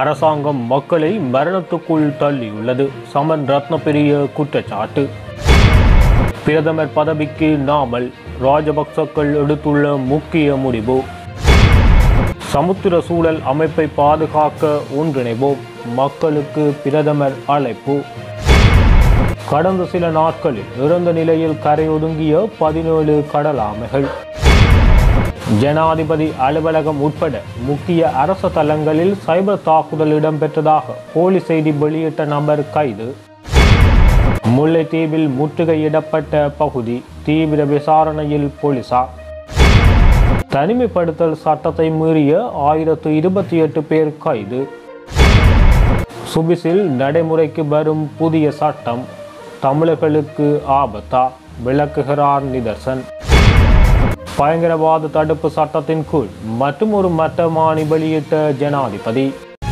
அரசாங்கம் மக்களை மரணத்துக்குள் தள்ளியுள்ளது சமன் ரத்னபெரிய குற்றச்சாட்டு பிரதமர் பதவிக்கு நாமல் ராஜபக்சக்கள் எடுத்துள்ள முக்கிய முடிவு சமுத்திர சூழல் அமைப்பை பாதுகாக்க ஒன்றிணைவோம் மக்களுக்கு பிரதமர் அழைப்பு கடந்த சில நாட்களில் இறந்த நிலையில் கரையொதுங்கிய பதினேழு கடல் ஆமைகள் ஜனாதிபதி அலுவலகம் உட்பட முக்கிய அரச தளங்களில் சைபர் தாக்குதல் இடம்பெற்றதாக போலி செய்தி வெளியிட்ட நபர் கைது முல்லைத்தீவில் முற்றுகையிடப்பட்ட பகுதி தீவிர விசாரணையில் போலீசார் தனிமைப்படுத்தல் சட்டத்தை மீறிய ஆயிரத்து இருபத்தி எட்டு பேர் கைது சுபிஸில் நடைமுறைக்கு வரும் புதிய சட்டம் தமிழர்களுக்கு ஆபத்தா விளக்குகிறார் நிதர்சன் பயங்கரவாத தடுப்பு சட்டத்தின் கீழ் மற்றும் ஒரு மட்டமானி வெளியிட்ட ஜனாதிபதி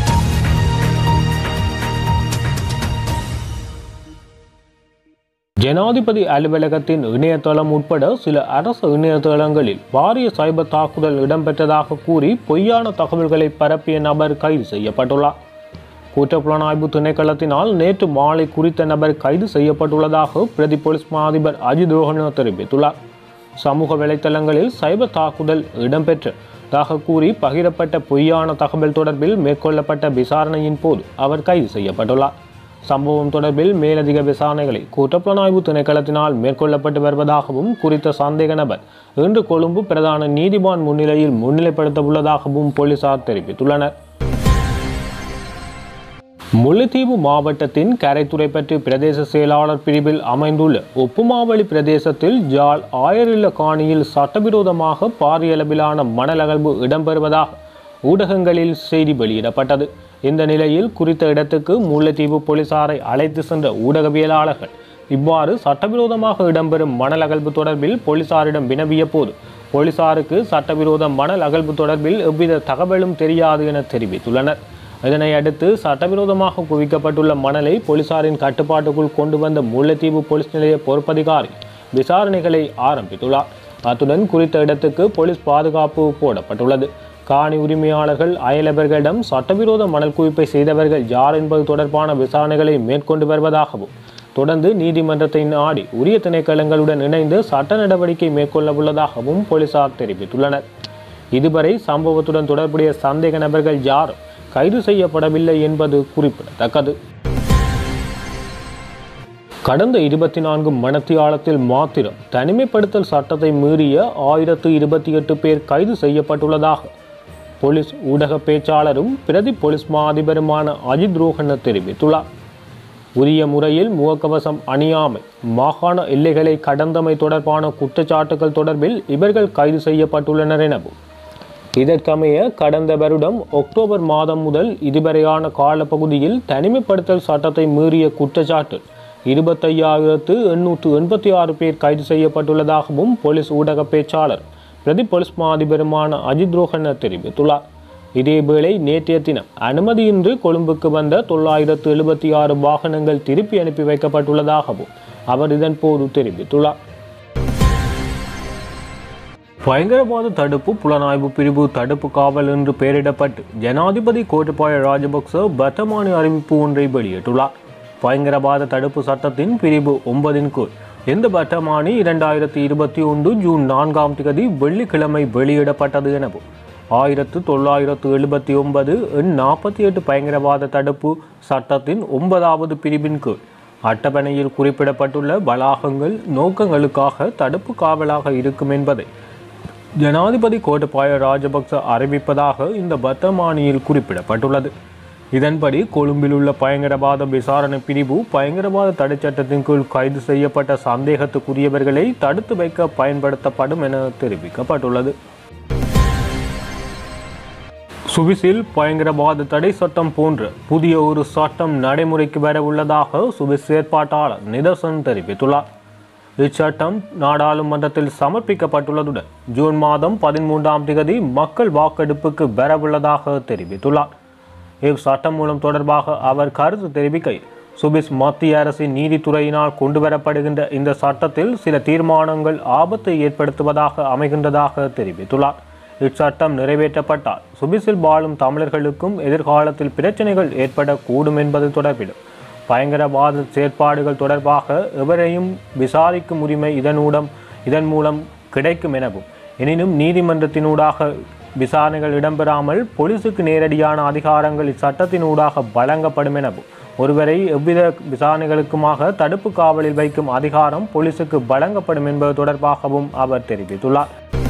ஜனாதிபதி அலுவலகத்தின் இணையதளம் உட்பட சில அரசு இணையதளங்களில் பாரிய சைபர் தாக்குதல் இடம்பெற்றதாக கூறி பொய்யான தகவல்களை பரப்பிய நபர் கைது செய்யப்பட்டுள்ளார் குற்றப்புலனாய்வு திணைக்களத்தினால் நேற்று மாலை குறித்த நபர் கைது செய்யப்பட்டுள்ளதாக பிரதி போலீஸ் மா அதிபர் அஜித் ரோஹன தெரிவித்துள்ளார் சமூக வலைத்தளங்களில் சைபர் தாக்குதல் இடம்பெற்றதாக கூறி பகிரப்பட்ட பொய்யான தகவல் தொடர்பில் மேற்கொள்ளப்பட்ட விசாரணையின் போது அவர் கைது செய்யப்பட்டுள்ளார் சம்பவம் தொடர்பில் மேலதிக விசாரணைகளை குற்றப்புலனாய்வு திணைக்களத்தினால் மேற்கொள்ளப்பட்டு வருவதாகவும் குறித்த சந்தேக நபர் இன்று கொழும்பு பிரதான நீதிவான் முன்னிலையில் முன்னிலைப்படுத்த உள்ளதாகவும் போலீசார் தெரிவித்துள்ளனர் முல்லைத்தீவு மாவட்டத்தின் கரைத்துறைப்பற்று பிரதேச செயலாளர் பிரிவில் அமைந்துள்ள ஒப்புமாவளி பிரதேசத்தில் ஜால் ஆயரில்ல காணியில் சட்டவிரோதமாக பாரிய அளவிலான மணல் அகழ்வு இடம்பெறுவதாக ஊடகங்களில் செய்தி வெளியிடப்பட்டது இந்த நிலையில் குறித்த இடத்துக்கு முல்லைத்தீவு போலீசாரை அழைத்து சென்ற ஊடகவியலாளர்கள் இவ்வாறு சட்டவிரோதமாக இடம்பெறும் மணல் அகழ்வு தொடர்பில் போலீசாரிடம் வினவிய போது போலீசாருக்கு சட்டவிரோத மணல் அகழ்வு தொடர்பில் எவ்வித தகவலும் தெரியாது என தெரிவித்துள்ளனர் இதனை அடுத்து சட்டவிரோதமாக குவிக்கப்பட்டுள்ள மணலை போலீசாரின் கட்டுப்பாட்டுக்குள் கொண்டு வந்த முல்லைத்தீவு போலீஸ் நிலைய பொறுப்பதிகாரி விசாரணைகளை ஆரம்பித்துள்ளார் அத்துடன் குறித்த இடத்துக்கு போலீஸ் பாதுகாப்பு போடப்பட்டுள்ளது காணி உரிமையாளர்கள் அயலவர்களிடம் சட்டவிரோத மணல் குவிப்பை செய்தவர்கள் யார் என்பது தொடர்பான விசாரணைகளை மேற்கொண்டு வருவதாகவும் தொடர்ந்து நீதிமன்றத்தை நாடி உரிய திணைக்களங்களுடன் இணைந்து சட்ட நடவடிக்கை மேற்கொள்ள உள்ளதாகவும் போலீசார் தெரிவித்துள்ளனர் இதுவரை சம்பவத்துடன் தொடர்புடைய சந்தேக நபர்கள் யாரும் கைது செய்யப்படவில்லை என்பது குறிப்பிடத்தக்கது கடந்த இருபத்தி நான்கு மணத்தியாலத்தில் மாத்திரம் தனிமைப்படுத்தல் சட்டத்தை மீறிய ஆயிரத்து இருபத்தி எட்டு பேர் கைது செய்யப்பட்டுள்ளதாக போலீஸ் ஊடக பேச்சாளரும் பிரதி போலீஸ் மா அதிபருமான அஜித் ரோஹன தெரிவித்துள்ளார் உரிய முறையில் முகக்கவசம் அணியாமை மாகாண எல்லைகளை கடந்தமை தொடர்பான குற்றச்சாட்டுகள் தொடர்பில் இவர்கள் கைது செய்யப்பட்டுள்ளனர் எனவும் இதற்கமைய கடந்த வருடம் அக்டோபர் மாதம் முதல் இதுவரையான காலப்பகுதியில் தனிமைப்படுத்தல் சட்டத்தை மீறிய குற்றச்சாட்டு இருபத்தையாயிரத்து எண்ணூற்று எண்பத்தி ஆறு பேர் கைது செய்யப்பட்டுள்ளதாகவும் போலீஸ் ஊடக பேச்சாளர் பிரதி போலீஸ் மா அதிபருமான அஜித் ரோஹன தெரிவித்துள்ளார் இதேவேளை நேற்றைய தினம் அனுமதியின்றி கொழும்புக்கு வந்த தொள்ளாயிரத்து எழுபத்தி ஆறு வாகனங்கள் திருப்பி அனுப்பி வைக்கப்பட்டுள்ளதாகவும் அவர் இதன்போது தெரிவித்துள்ளார் பயங்கரவாத தடுப்பு புலனாய்வு பிரிவு தடுப்பு காவல் என்று பெயரிடப்பட்டு ஜனாதிபதி கோட்டபாய ராஜபக்ச வர்த்தமானி அறிவிப்பு ஒன்றை வெளியிட்டுள்ளார் பயங்கரவாத தடுப்பு சட்டத்தின் பிரிவு ஒன்பதின் கீழ் இந்த வர்த்தமானி இரண்டாயிரத்தி இருபத்தி ஒன்று ஜூன் நான்காம் தேதி வெள்ளிக்கிழமை வெளியிடப்பட்டது எனவும் ஆயிரத்து தொள்ளாயிரத்து எழுபத்தி ஒன்பது எண் நாற்பத்தி எட்டு பயங்கரவாத தடுப்பு சட்டத்தின் ஒன்பதாவது பிரிவின் கீழ் அட்டவணையில் குறிப்பிடப்பட்டுள்ள வளாகங்கள் நோக்கங்களுக்காக தடுப்பு காவலாக இருக்கும் என்பதை ஜனாதிபதி கோட்டபாய ராஜபக்ச அறிவிப்பதாக இந்த வர்த்தமானியில் குறிப்பிடப்பட்டுள்ளது இதன்படி கொழும்பில் உள்ள பயங்கரவாத விசாரணை பிரிவு பயங்கரவாத தடைச்சட்டத்தின் கீழ் கைது செய்யப்பட்ட சந்தேகத்துக்குரியவர்களை தடுத்து வைக்க பயன்படுத்தப்படும் என தெரிவிக்கப்பட்டுள்ளது சுவிஸில் பயங்கரவாத தடை சட்டம் போன்ற புதிய ஒரு சட்டம் நடைமுறைக்கு வர உள்ளதாக சுவிஸ் செயற்பாட்டாளர் நிதர்சன் தெரிவித்துள்ளார் இச்சட்டம் நாடாளுமன்றத்தில் சமர்ப்பிக்கப்பட்டுள்ளதுடன் ஜூன் மாதம் பதிமூன்றாம் தேதி மக்கள் வாக்கெடுப்புக்கு வரவுள்ளதாக தெரிவித்துள்ளார் இச்சட்டம் மூலம் தொடர்பாக அவர் கருத்து தெரிவிக்கையில் சுபிஸ் மத்திய அரசின் நீதித்துறையினால் கொண்டுவரப்படுகின்ற இந்த சட்டத்தில் சில தீர்மானங்கள் ஆபத்தை ஏற்படுத்துவதாக அமைகின்றதாக தெரிவித்துள்ளார் இச்சட்டம் நிறைவேற்றப்பட்டால் சுவிஸில் வாழும் தமிழர்களுக்கும் எதிர்காலத்தில் பிரச்சனைகள் ஏற்படக்கூடும் என்பது தொடர்பிலும் பயங்கரவாத செயற்பாடுகள் தொடர்பாக எவரையும் விசாரிக்கும் உரிமை இதனூடம் இதன் மூலம் கிடைக்கும் எனவும் எனினும் நீதிமன்றத்தினூடாக விசாரணைகள் இடம்பெறாமல் போலீசுக்கு நேரடியான அதிகாரங்கள் இச்சட்டத்தினூடாக வழங்கப்படும் எனவும் ஒருவரை எவ்வித விசாரணைகளுக்குமாக தடுப்பு காவலில் வைக்கும் அதிகாரம் போலீசுக்கு வழங்கப்படும் என்பது தொடர்பாகவும் அவர் தெரிவித்துள்ளார்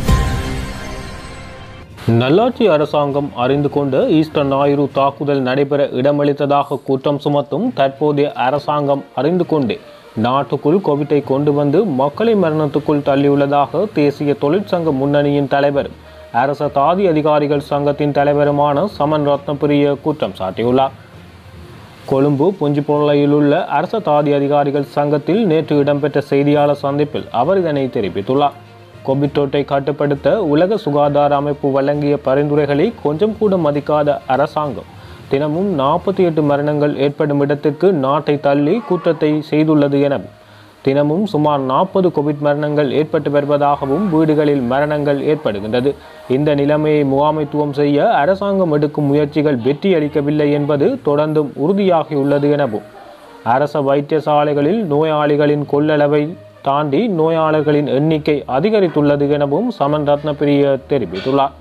நல்லாட்சி அரசாங்கம் அறிந்து கொண்டு ஈஸ்டர் ஞாயிறு தாக்குதல் நடைபெற இடமளித்ததாக குற்றம் சுமத்தும் தற்போதைய அரசாங்கம் அறிந்து கொண்டே நாட்டுக்குள் கோவிட்டை கொண்டு வந்து மக்களை மரணத்துக்குள் தள்ளியுள்ளதாக தேசிய தொழிற்சங்க முன்னணியின் தலைவரும் அரச தாதி அதிகாரிகள் சங்கத்தின் தலைவருமான சமன் ரத்னபிரிய குற்றம் சாட்டியுள்ளார் கொழும்பு புஞ்சிப்பொருளையில் உள்ள அரச தாதி அதிகாரிகள் சங்கத்தில் நேற்று இடம்பெற்ற செய்தியாளர் சந்திப்பில் அவர் இதனை தெரிவித்துள்ளார் கோவிட் தொற்றை கட்டுப்படுத்த உலக சுகாதார அமைப்பு வழங்கிய பரிந்துரைகளை கொஞ்சம் கூட மதிக்காத அரசாங்கம் தினமும் நாற்பத்தி எட்டு மரணங்கள் ஏற்படும் இடத்திற்கு நாட்டை தள்ளி குற்றத்தை செய்துள்ளது எனவும் தினமும் சுமார் நாற்பது கோவிட் மரணங்கள் ஏற்பட்டு வருவதாகவும் வீடுகளில் மரணங்கள் ஏற்படுகின்றது இந்த நிலைமையை முகாமைத்துவம் செய்ய அரசாங்கம் எடுக்கும் முயற்சிகள் வெற்றியளிக்கவில்லை என்பது தொடர்ந்தும் உறுதியாகியுள்ளது எனவும் அரச வைத்தியசாலைகளில் நோயாளிகளின் கொள்ளளவை தாண்டி நோயாளர்களின் எண்ணிக்கை அதிகரித்துள்ளது எனவும் சமன் ரத்னபிரிய தெரிவித்துள்ளார்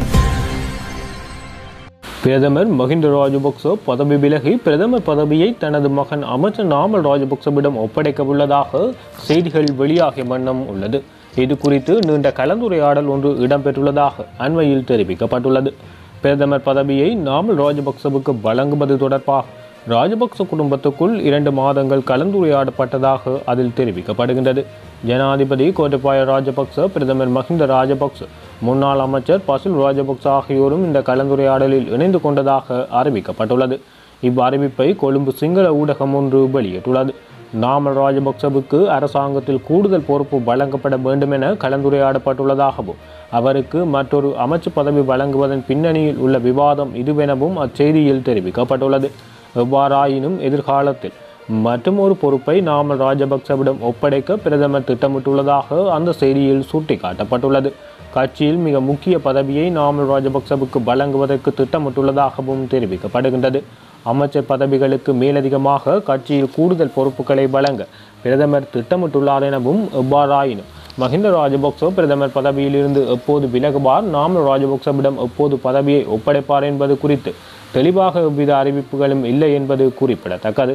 பிரதமர் மஹிந்த ராஜபக்ச பதவி விலகி பிரதமர் பதவியை தனது மகன் அமைச்சர் நாமல் ராஜபக்சவிடம் ஒப்படைக்க உள்ளதாக செய்திகள் வெளியாகிய வண்ணம் உள்ளது இது குறித்து நீண்ட கலந்துரையாடல் ஒன்று இடம்பெற்றுள்ளதாக அண்மையில் தெரிவிக்கப்பட்டுள்ளது பிரதமர் பதவியை நாமல் ராஜபக்சவுக்கு வழங்குவது தொடர்பாக ராஜபக்ச குடும்பத்துக்குள் இரண்டு மாதங்கள் கலந்துரையாடப்பட்டதாக அதில் தெரிவிக்கப்படுகின்றது ஜனாதிபதி கோட்டபாய ராஜபக்ச பிரதமர் மஹிந்த ராஜபக்ச முன்னாள் அமைச்சர் பசுல் ராஜபக்ச ஆகியோரும் இந்த கலந்துரையாடலில் இணைந்து கொண்டதாக அறிவிக்கப்பட்டுள்ளது இவ்வறிவிப்பை கொழும்பு சிங்கள ஊடகம் ஒன்று வெளியிட்டுள்ளது நாமல் ராஜபக்சவுக்கு அரசாங்கத்தில் கூடுதல் பொறுப்பு வழங்கப்பட வேண்டும் என கலந்துரையாடப்பட்டுள்ளதாகவும் அவருக்கு மற்றொரு அமைச்சு பதவி வழங்குவதன் பின்னணியில் உள்ள விவாதம் இதுவெனவும் அச்செய்தியில் தெரிவிக்கப்பட்டுள்ளது எவ்வாறாயினும் எதிர்காலத்தில் மற்றும் ஒரு பொறுப்பை நாமல் ராஜபக்சவிடம் ஒப்படைக்க பிரதமர் திட்டமிட்டுள்ளதாக அந்த செய்தியில் சுட்டிக்காட்டப்பட்டுள்ளது கட்சியில் மிக முக்கிய பதவியை நாமல் ராஜபக்சவுக்கு வழங்குவதற்கு திட்டமிட்டுள்ளதாகவும் தெரிவிக்கப்படுகின்றது அமைச்சர் பதவிகளுக்கு மேலதிகமாக கட்சியில் கூடுதல் பொறுப்புகளை வழங்க பிரதமர் திட்டமிட்டுள்ளார் எனவும் எவ்வாறாயினும் மஹிந்த ராஜபக்ச பிரதமர் பதவியிலிருந்து எப்போது விலகுவார் நாமல் ராஜபக்சவிடம் எப்போது பதவியை ஒப்படைப்பார் என்பது குறித்து தெளிவாக எவ்வித அறிவிப்புகளும் இல்லை என்பது குறிப்பிடத்தக்கது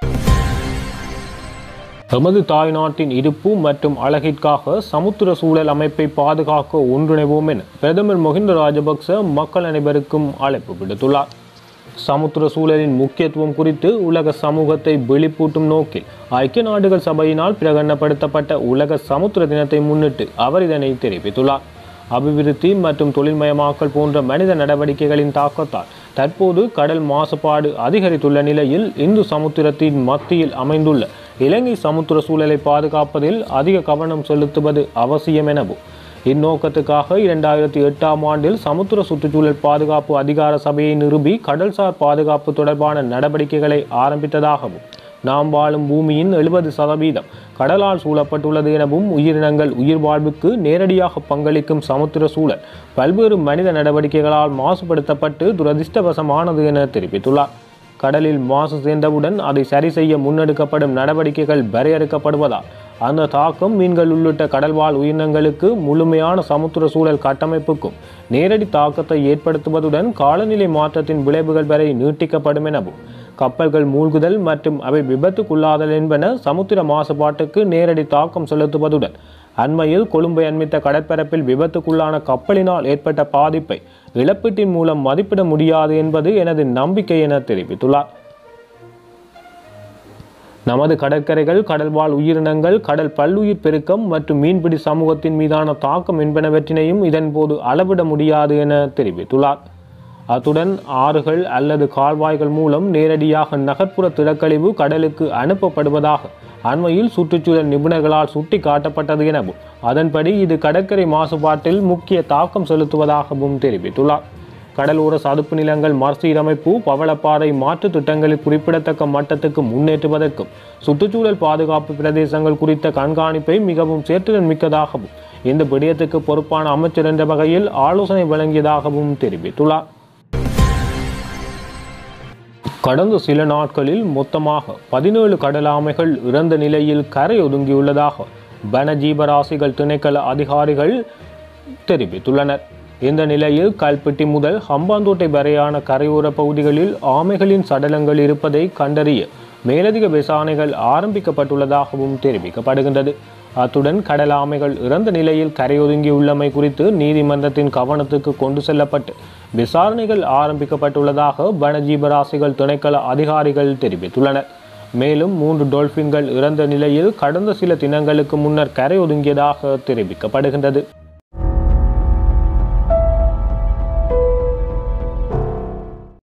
எமது தாய் நாட்டின் இருப்பு மற்றும் அழகிற்காக சமுத்திர சூழல் அமைப்பை பாதுகாக்க ஒன்றிணைவோம் என பிரதமர் மஹிந்த ராஜபக்ச மக்கள் அனைவருக்கும் அழைப்பு விடுத்துள்ளார் சமுத்திர சூழலின் முக்கியத்துவம் குறித்து உலக சமூகத்தை வெளிப்பூட்டும் நோக்கில் ஐக்கிய நாடுகள் சபையினால் பிரகடனப்படுத்தப்பட்ட உலக சமுத்திர தினத்தை முன்னிட்டு அவர் இதனை தெரிவித்துள்ளார் அபிவிருத்தி மற்றும் தொழில்மயமாக்கல் போன்ற மனித நடவடிக்கைகளின் தாக்கத்தால் தற்போது கடல் மாசுபாடு அதிகரித்துள்ள நிலையில் இந்து சமுத்திரத்தின் மத்தியில் அமைந்துள்ள இலங்கை சமுத்திர சூழலை பாதுகாப்பதில் அதிக கவனம் செலுத்துவது அவசியம் எனவும் இந்நோக்கத்துக்காக இரண்டாயிரத்தி எட்டாம் ஆண்டில் சமுத்திர சுற்றுச்சூழல் பாதுகாப்பு அதிகார சபையை நிறுவி கடல்சார் பாதுகாப்பு தொடர்பான நடவடிக்கைகளை ஆரம்பித்ததாகவும் நாம் வாழும் பூமியின் எழுபது சதவீதம் கடலால் சூழப்பட்டுள்ளது எனவும் உயிரினங்கள் உயிர் வாழ்வுக்கு நேரடியாக பங்களிக்கும் சமுத்திர சூழல் பல்வேறு மனித நடவடிக்கைகளால் மாசுபடுத்தப்பட்டு துரதிர்ஷ்டவசமானது என தெரிவித்துள்ளார் கடலில் மாசு சேர்ந்தவுடன் அதை சரி செய்ய முன்னெடுக்கப்படும் நடவடிக்கைகள் வரையறுக்கப்படுவதால் அந்த தாக்கம் மீன்கள் உள்ளிட்ட கடல்வாழ் உயிரினங்களுக்கு முழுமையான சமுத்திர சூழல் கட்டமைப்புக்கும் நேரடி தாக்கத்தை ஏற்படுத்துவதுடன் காலநிலை மாற்றத்தின் விளைவுகள் வரை நீட்டிக்கப்படும் எனவும் கப்பல்கள் மூழ்குதல் மற்றும் அவை விபத்துக்குள்ளாதல் என்பன சமுத்திர மாசுபாட்டுக்கு நேரடி தாக்கம் செலுத்துவதுடன் அண்மையில் கொழும்பை அண்மித்த கடற்பரப்பில் விபத்துக்குள்ளான கப்பலினால் ஏற்பட்ட பாதிப்பை இழப்பீட்டின் மூலம் மதிப்பிட முடியாது என்பது எனது நம்பிக்கை என தெரிவித்துள்ளார் நமது கடற்கரைகள் கடல்வாழ் உயிரினங்கள் கடல் பல்லுயிர் பெருக்கம் மற்றும் மீன்பிடி சமூகத்தின் மீதான தாக்கம் என்பனவற்றினையும் இதன்போது அளவிட முடியாது என தெரிவித்துள்ளார் அத்துடன் ஆறுகள் அல்லது கால்வாய்கள் மூலம் நேரடியாக நகர்ப்புற திடக்கழிவு கடலுக்கு அனுப்பப்படுவதாக அண்மையில் சுற்றுச்சூழல் நிபுணர்களால் சுட்டி காட்டப்பட்டது எனவும் அதன்படி இது கடற்கரை மாசுபாட்டில் முக்கிய தாக்கம் செலுத்துவதாகவும் தெரிவித்துள்ளார் கடலோர சதுப்பு நிலங்கள் மறுசீரமைப்பு பவளப்பாறை மாற்று திட்டங்களில் குறிப்பிடத்தக்க மட்டத்துக்கு முன்னேற்றுவதற்கும் சுற்றுச்சூழல் பாதுகாப்பு பிரதேசங்கள் குறித்த கண்காணிப்பை மிகவும் சேற்றுடன் மிக்கதாகவும் இந்த விடயத்துக்கு பொறுப்பான அமைச்சர் என்ற வகையில் ஆலோசனை வழங்கியதாகவும் தெரிவித்துள்ளார் கடந்த சில நாட்களில் மொத்தமாக பதினேழு கடலாமைகள் இறந்த நிலையில் கரை ஒதுங்கியுள்ளதாக வனஜீவராசிகள் திணைக்கள அதிகாரிகள் தெரிவித்துள்ளனர் இந்த நிலையில் கல்பெட்டி முதல் ஹம்பாந்தோட்டை வரையான கரையோர பகுதிகளில் ஆமைகளின் சடலங்கள் இருப்பதை கண்டறிய மேலதிக விசாரணைகள் ஆரம்பிக்கப்பட்டுள்ளதாகவும் தெரிவிக்கப்படுகின்றது அத்துடன் கடல் ஆமைகள் இறந்த நிலையில் கரையொதுங்கியுள்ளமை குறித்து நீதிமன்றத்தின் கவனத்துக்கு கொண்டு செல்லப்பட்டு விசாரணைகள் ஆரம்பிக்கப்பட்டுள்ளதாக வனஜீவராசிகள் திணைக்கள அதிகாரிகள் தெரிவித்துள்ளனர் மேலும் மூன்று டொல்பின்கள் இறந்த நிலையில் கடந்த சில தினங்களுக்கு முன்னர் கரை ஒதுங்கியதாக தெரிவிக்கப்படுகின்றது